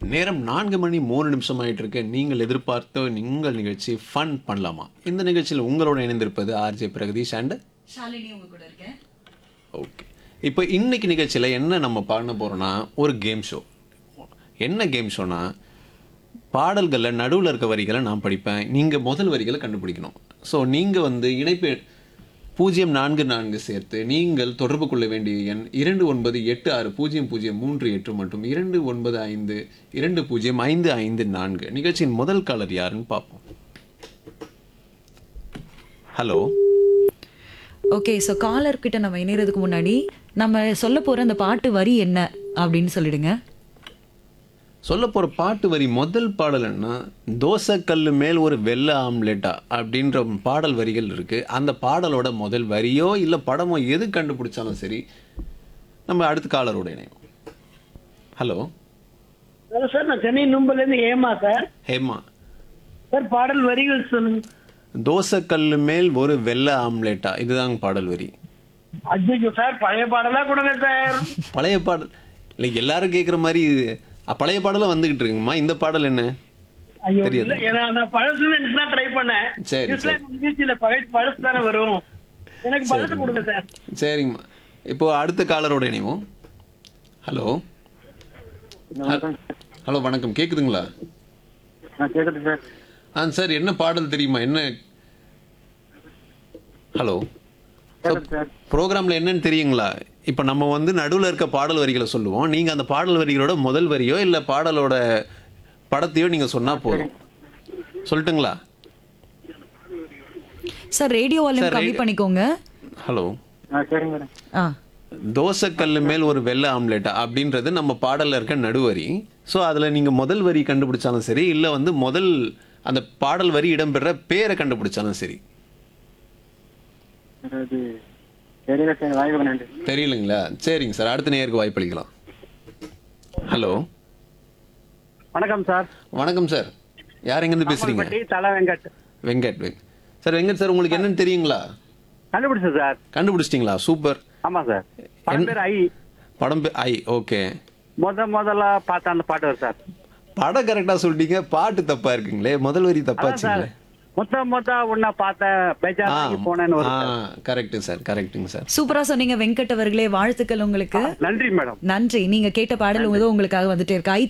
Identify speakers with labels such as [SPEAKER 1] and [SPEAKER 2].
[SPEAKER 1] நேரம் நான்கு மணி மூணு நிமிஷம் ஆயிட்டு இருக்கு நீங்கள் எதிர்பார்த்த நீங்கள் நிகழ்ச்சி ஃபன் பண்ணலாமா இந்த நிகழ்ச்சியில் உங்களோட இணைந்திருப்பது ஆர்ஜே பிரகதீஷ் அண்ட்
[SPEAKER 2] ஷாலினி உங்க கூட இருக்கேன்
[SPEAKER 1] ஓகே இப்போ இன்னைக்கு நிகழ்ச்சியில் என்ன நம்ம பண்ண போகிறோன்னா ஒரு கேம் ஷோ என்ன கேம் ஷோனா பாடல்களில் நடுவில் இருக்க வரிகளை நான் படிப்பேன் நீங்கள் முதல் வரிகளை கண்டுபிடிக்கணும் ஸோ நீங்கள் வந்து இணைப்பு பூஜ்ஜியம் நான்கு நான்கு சேர்த்து நீங்கள் தொடர்பு கொள்ள வேண்டிய எண் இரண்டு ஒன்பது எட்டு ஆறு பூஜ்ஜியம் பூஜ்ஜியம் மூன்று எட்டு மற்றும் இரண்டு ஒன்பது ஐந்து இரண்டு பூஜ்ஜியம் ஐந்து ஐந்து நான்கு நிகழ்ச்சியின் முதல் காலர் யாருன்னு பார்ப்போம் ஹலோ
[SPEAKER 2] ஓகே ஸோ காலர் கிட்ட நம்ம இணையறதுக்கு முன்னாடி நம்ம சொல்ல போற அந்த பாட்டு வரி என்ன அப்படின்னு சொல்லிடுங்க
[SPEAKER 1] சொல்ல போகிற பாட்டு வரி முதல் பாடல் என்ன தோசை கல்லு மேல் ஒரு வெள்ளை ஆம்லெட்டா அப்படின்ற பாடல் வரிகள் இருக்குது அந்த பாடலோட முதல் வரியோ இல்லை படமோ எது கண்டுபிடிச்சாலும் சரி நம்ம அடுத்த காலரோட இணைவோம் ஹலோ
[SPEAKER 3] ஹலோ சார் நான் சென்னை நும்பர்லேருந்து ஏமா சார்
[SPEAKER 1] ஹேமா
[SPEAKER 3] சார் பாடல் வரிகள் சொல்லுங்க
[SPEAKER 1] தோசை கல்லு மேல் ஒரு வெள்ளை ஆம்லெட்டா இதுதாங்க பாடல் வரி
[SPEAKER 3] அஜிஜோ சார் பழைய பாடலா கொடுங்க சார்
[SPEAKER 1] பழைய பாடல் இல்லை எல்லாரும் கேட்குற மாதிரி அ, பழைய பாடலும் வந்துகிட்டு இருக்குங்கம்மா இந்த பாடல் என்ன
[SPEAKER 3] ஐயோ
[SPEAKER 1] தெரியாது.
[SPEAKER 3] இல்ல ஏன்னா நான் பழசு தான் ட்ரை பண்ணேன்
[SPEAKER 1] சரி,
[SPEAKER 3] இதுல நிகழ்ச்சியில பழைய பழசு தானே வரும் எனக்கு பழசு கொடுங்க சார்
[SPEAKER 1] சரிங்கம்மா இப்போ அடுத்த காலரோட இணைவோம் ஹலோ ஹலோ வணக்கம் கேக்குதுங்களா
[SPEAKER 4] நான் கேக்குது சார்
[SPEAKER 1] ஆ சார் என்ன பாடல் தெரியுமா என்ன ஹலோ
[SPEAKER 4] கேக்குது சார்
[SPEAKER 1] ப்ரோக்ராமில் என்னன்னு தெரியுங்களா இப்போ நம்ம வந்து நடுவில் இருக்க பாடல் வரிகளை சொல்லுவோம் நீங்கள் அந்த பாடல் வரிகளோட முதல் வரியோ இல்லை பாடலோட படத்தையோ நீங்கள் சொன்னால் போதும் சொல்லட்டுங்களா
[SPEAKER 2] சார் ரேடியோ வால்யூம்
[SPEAKER 1] சார்,
[SPEAKER 2] கம்மி
[SPEAKER 1] ரேடியோ-
[SPEAKER 2] பண்ணிக்கோங்க
[SPEAKER 1] ஹலோ
[SPEAKER 4] ஆ சரிங்க மேடம்
[SPEAKER 2] ஆ
[SPEAKER 1] தோசைக்கல்லு மேல் ஒரு வெள்ளை ஆம்லெட்டா அப்படின்றது நம்ம பாடலில் இருக்க நடுவரி ஸோ அதில் நீங்கள் முதல் வரி கண்டுபிடிச்சாலும் சரி இல்லை வந்து முதல் அந்த பாடல் வரி இடம்பெற பேரை கண்டுபிடிச்சாலும் சரி
[SPEAKER 4] சார் அது தெரியல சார் வாய்ப்பு நன்றி
[SPEAKER 1] தெரியலங்களா சரிங்க சார் அடுத்த நேருக்கு வாய்ப்பளிக்கலாம் ஹலோ
[SPEAKER 4] வணக்கம் சார்
[SPEAKER 1] வணக்கம் சார் யார் எங்கேருந்து பேசுறீங்க
[SPEAKER 4] பட்டி தலை வெங்கட்
[SPEAKER 1] வெங்கட் வெங் சார் வெங்கட் சார் உங்களுக்கு என்னன்னு தெரியுங்களா
[SPEAKER 4] கண்டுபிடிச்சேன் சார்
[SPEAKER 1] கண்டுபிடிச்சிட்டிங்களா சூப்பர்
[SPEAKER 4] ஆமா சார் படம் பேர் ஐ
[SPEAKER 1] படம் பே- ஐ ஓகே
[SPEAKER 4] முத முதல்ல பார்த்த அந்த பாட்டு வரும் சார்
[SPEAKER 1] படம் கரெக்டாக சொல்லிட்டீங்க பாட்டு தப்பா இருக்குங்களே முதல் வரி
[SPEAKER 4] அதான் சார்
[SPEAKER 1] தப்பாச்சுங்களே
[SPEAKER 4] மொத்த மொத்த உன்னை பார்த்த
[SPEAKER 1] ஆ
[SPEAKER 4] பெஜாராகி போனேன்னு ஒரு
[SPEAKER 1] ஆ கரெக்டு சார் கரெக்டுங்க சார்
[SPEAKER 2] சூப்பரா சொன்னீங்க வெங்கட் அவர்களே வாழ்த்துக்கள் உங்களுக்கு
[SPEAKER 4] நன்றி மேடம்
[SPEAKER 2] நன்றி நீங்க கேட்ட பாடல் ஏதோ உங்களுக்காக வந்துட்டே இருக்கு ஐ